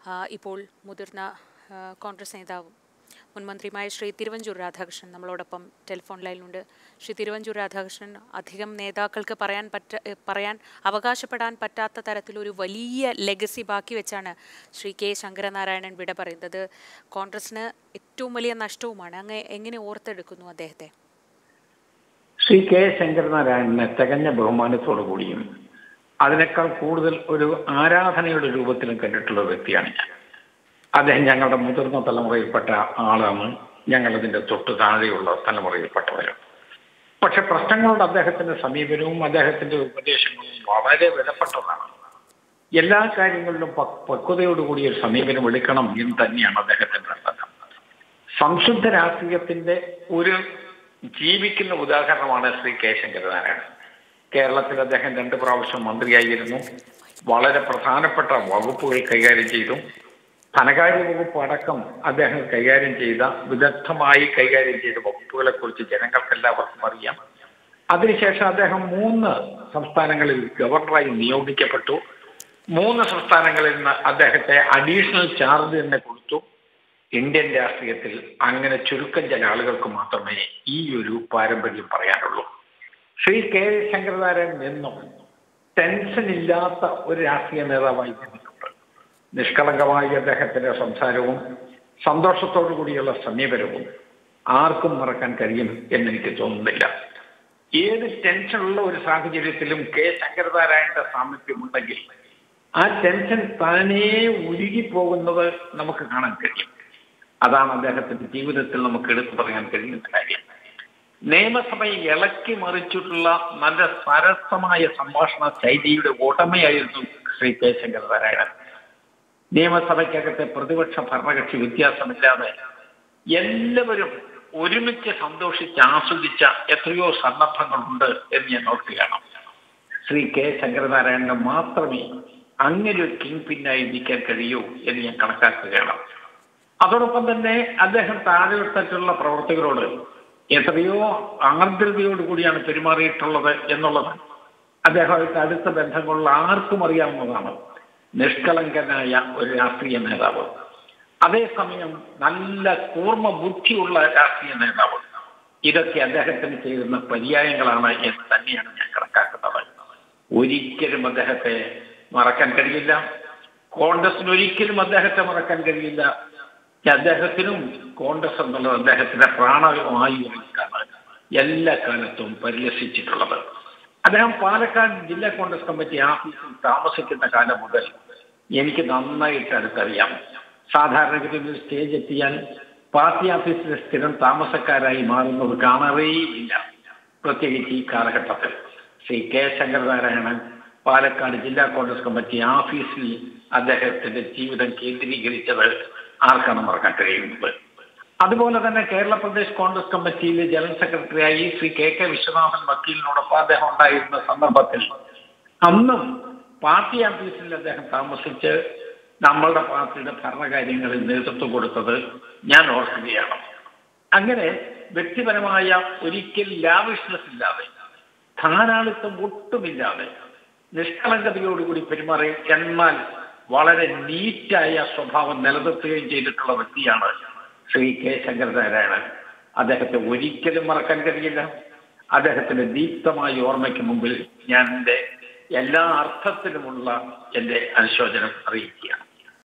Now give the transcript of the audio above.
ആ, ഇപ്പോൾ മുതിർന്ന ആ, കോൺഗ്രസ് നേതാവും മുൻ മന്ത്രിയുമായ ശ്രീ തിരുവഞ്ചൂർ രാധാകൃഷ്ണൻ നമ്മളോടൊപ്പം ടെലിഫോൺ ലൈനിലുണ്ട് ശ്രീ തിരുവഞ്ചൂർ രാധാകൃഷ്ണൻ അധികം നേതാക്കൾക്ക് പറയാൻ പറ്റ ഏ, പറയാൻ അവകാശപ്പെടാൻ പറ്റാത്ത തരത്തിലൊരു വലിയ ലെഗസി ബാക്കി വെച്ചാണ് ശ്രീ കെ ശങ്കരനാരായണൻ വിട പറയുന്നത് കോൺഗ്രസിന് ഏറ്റവും വലിയ നഷ്ടവുമാണ് അങ്ങ് എങ്ങനെ ഓർത്തെടുക്കുന്നു അദ്ദേഹത്തെ ശ്രീ കെ ശങ്കരനാരായണനെ തികഞ്ഞ ബഹുമാനത്തോടു കൂടിയും അതിനേക്കാൾ കൂടുതൽ ഒരു ആരാധനയുടെ രൂപത്തിലും കണ്ടിട്ടുള്ള ഒരു വ്യക്തിയാണ് ഞാൻ അദ്ദേഹം ഞങ്ങളുടെ മുതിർന്ന തലമുറയിൽപ്പെട്ട ആളാണ് ഞങ്ങളതിന്റെ തൊട്ട് താഴെയുള്ള തലമുറയിൽപ്പെട്ടവരും പക്ഷെ പ്രശ്നങ്ങളോട് അദ്ദേഹത്തിന്റെ സമീപനവും അദ്ദേഹത്തിന്റെ ഉപദേശങ്ങളും വളരെ വിലപ്പെട്ടതാണ് എല്ലാ കാര്യങ്ങളിലും പ- പക്വതയോടുകൂടി ഒരു സമീപനം എടുക്കണം എന്ന് തന്നെയാണ് അദ്ദേഹത്തിന്റെ നിർബന്ധം സംശുദ്ധ രാഷ്ട്രീയത്തിന്റെ ഒരു ജീവിക്കുന്ന ഉദാഹരണമാണ് ശ്രീ കെ ശങ്കരനാരായണൻ കേരളത്തിൽ അദ്ദേഹം രണ്ട് പ്രാവശ്യം മന്ത്രിയായിരുന്നു വളരെ പ്രധാനപ്പെട്ട വകുപ്പുകൾ കൈകാര്യം ചെയ്തു ധനകാര്യ വകുപ്പ് അടക്കം അദ്ദേഹം കൈകാര്യം ചെയ്ത വിദഗ്ധമായി കൈകാര്യം ചെയ്ത വകുപ്പുകളെ കുറിച്ച് ജനങ്ങൾക്ക് എല്ലാവർക്കും അറിയാം അതിനുശേഷം അദ്ദേഹം മൂന്ന് സംസ്ഥാനങ്ങളിൽ ഗവർണറായി നിയോഗിക്കപ്പെട്ടു മൂന്ന് സംസ്ഥാനങ്ങളിൽ നിന്ന് അദ്ദേഹത്തെ അഡീഷണൽ ചാർജ് തന്നെ കൊടുത്തു ഇന്ത്യൻ രാഷ്ട്രീയത്തിൽ അങ്ങനെ ചുരുക്കം ചില ആളുകൾക്ക് മാത്രമേ ഈ ഒരു പാരമ്പര്യം പറയാനുള്ളൂ ശ്രീ കെ ശങ്കരനാരായണൻ എന്നും ടെൻഷൻ ഇല്ലാത്ത ഒരു രാഷ്ട്രീയ നേതാവായി നിന്നിട്ടുണ്ട് നിഷ്കളങ്കമായ അദ്ദേഹത്തിന്റെ സംസാരവും സന്തോഷത്തോടു കൂടിയുള്ള സമീപനവും ആർക്കും മറക്കാൻ കഴിയും എന്നെനിക്ക് തോന്നുന്നില്ല ഏത് ടെൻഷനുള്ള ഒരു സാഹചര്യത്തിലും കെ ശങ്കരനാരായണന്റെ സാമീപ്യമുണ്ടെങ്കിൽ ആ ടെൻഷൻ താനേ ഉരുകിപ്പോകുന്നത് നമുക്ക് കാണാൻ കഴിയും അതാണ് അദ്ദേഹത്തിന്റെ ജീവിതത്തിൽ നമുക്ക് എടുത്തു പറയാൻ കഴിയുന്ന കാര്യം നിയമസഭയെ ഇളക്കി മറിച്ചിട്ടുള്ള നല്ല സരസമായ സംഭാഷണ ശൈലിയുടെ ഉടമയായിരുന്നു ശ്രീ കെ ശങ്കരനാരായണൻ നിയമസഭയ്ക്കകത്തെ പ്രതിപക്ഷ ഭരണകക്ഷി വ്യത്യാസമില്ലാതെ എല്ലാവരും ഒരുമിച്ച് സന്തോഷിച്ച് ആസ്വദിച്ച എത്രയോ സന്ദർഭങ്ങളുണ്ട് എന്ന് ഞാൻ ഓർക്കുകയാണ് ശ്രീ കെ ശങ്കരനാരായണന് മാത്രമേ അങ്ങനെ ഒരു കിങ് പിന്നായി നിൽക്കാൻ കഴിയൂ എന്ന് ഞാൻ കണക്കാക്കുകയാണ് അതോടൊപ്പം തന്നെ അദ്ദേഹം താഴെത്തട്ടുള്ള പ്രവർത്തകരോട് എത്രയോ ആർദ്രതയോടുകൂടിയാണ് പെരുമാറിയിട്ടുള്ളത് എന്നുള്ളത് അദ്ദേഹമായിട്ട് അടുത്ത ബന്ധങ്ങളുള്ള ആർക്കും അറിയാവുന്നതാണ് നിഷ്കളങ്കനായ ഒരു രാഷ്ട്രീയ നേതാവ് അതേസമയം നല്ല കൂർമ്മ ബുദ്ധിയുള്ള രാഷ്ട്രീയ നേതാവ് ഇതൊക്കെ അദ്ദേഹത്തിന് ചെയ്യുന്ന പര്യായങ്ങളാണ് എന്ന് തന്നെയാണ് ഞാൻ കണക്കാക്കുന്നത് ഒരിക്കലും അദ്ദേഹത്തെ മറക്കാൻ കഴിയില്ല കോൺഗ്രസിന് ഒരിക്കലും അദ്ദേഹത്തെ മറക്കാൻ കഴിയില്ല അദ്ദേഹത്തിനും കോൺഗ്രസ് എന്നുള്ളത് അദ്ദേഹത്തിന്റെ പ്രാണവായുവായിട്ടാണ് എല്ലാ കാലത്തും പരിലസിച്ചിട്ടുള്ളത് അദ്ദേഹം പാലക്കാട് ജില്ലാ കോൺഗ്രസ് കമ്മിറ്റി ആഫീസിൽ താമസിക്കുന്ന കാലം മുതൽ എനിക്ക് നന്നായിട്ട് അടുത്തറിയാം സാധാരണഗതിയിൽ സ്റ്റേജ് എത്തിയാൽ പാർട്ടി ഓഫീസിലെ സ്ഥിരം താമസക്കാരായി മാറുന്നത് കാണാറേയില്ല പ്രത്യേകിച്ച് ഈ കാലഘട്ടത്തിൽ ശ്രീ കെ ശങ്കരനാരായണൻ പാലക്കാട് ജില്ലാ കോൺഗ്രസ് കമ്മിറ്റി ഓഫീസിൽ അദ്ദേഹത്തിന്റെ ജീവിതം കേന്ദ്രീകരിച്ചത് ആർക്കാണ് മറക്കാൻ കഴിയുന്നത് അതുപോലെ തന്നെ കേരള പ്രദേശ് കോൺഗ്രസ് കമ്മിറ്റിയിലെ ജനറൽ സെക്രട്ടറിയായി ശ്രീ കെ കെ വിശ്വനാഥൻ വക്കീലിനോടൊപ്പം അദ്ദേഹം ഉണ്ടായിരുന്ന സന്ദർഭത്തിൽ അന്നും പാർട്ടി ഓഫീസിൽ അദ്ദേഹം താമസിച്ച് നമ്മളുടെ പാർട്ടിയുടെ ഭരണകാര്യങ്ങളിൽ നേതൃത്വം കൊടുത്തത് ഞാൻ ഓർക്കുകയാണ് അങ്ങനെ വ്യക്തിപരമായ ഒരിക്കൽ ലാവിഷ്നസ് ഇല്ലാതെ ധാരാളിത്തം ഒട്ടുമില്ലാതെ നിഷ്കളങ്കതയോടുകൂടി പെരുമാറി എന്നാൽ വളരെ നീറ്റായ സ്വഭാവം നിലനിർത്തുകയും ചെയ്തിട്ടുള്ള വ്യക്തിയാണ് ശ്രീ കെ ശങ്കരനാരായണൻ അദ്ദേഹത്തെ ഒരിക്കലും മറക്കാൻ കഴിയില്ല അദ്ദേഹത്തിന്റെ ദീപ്തമായ ഓർമ്മയ്ക്ക് മുമ്പിൽ ഞാൻ എൻ്റെ എല്ലാ അർത്ഥത്തിലുമുള്ള എൻ്റെ അനുശോചനം അറിയിക്കുകയാണ്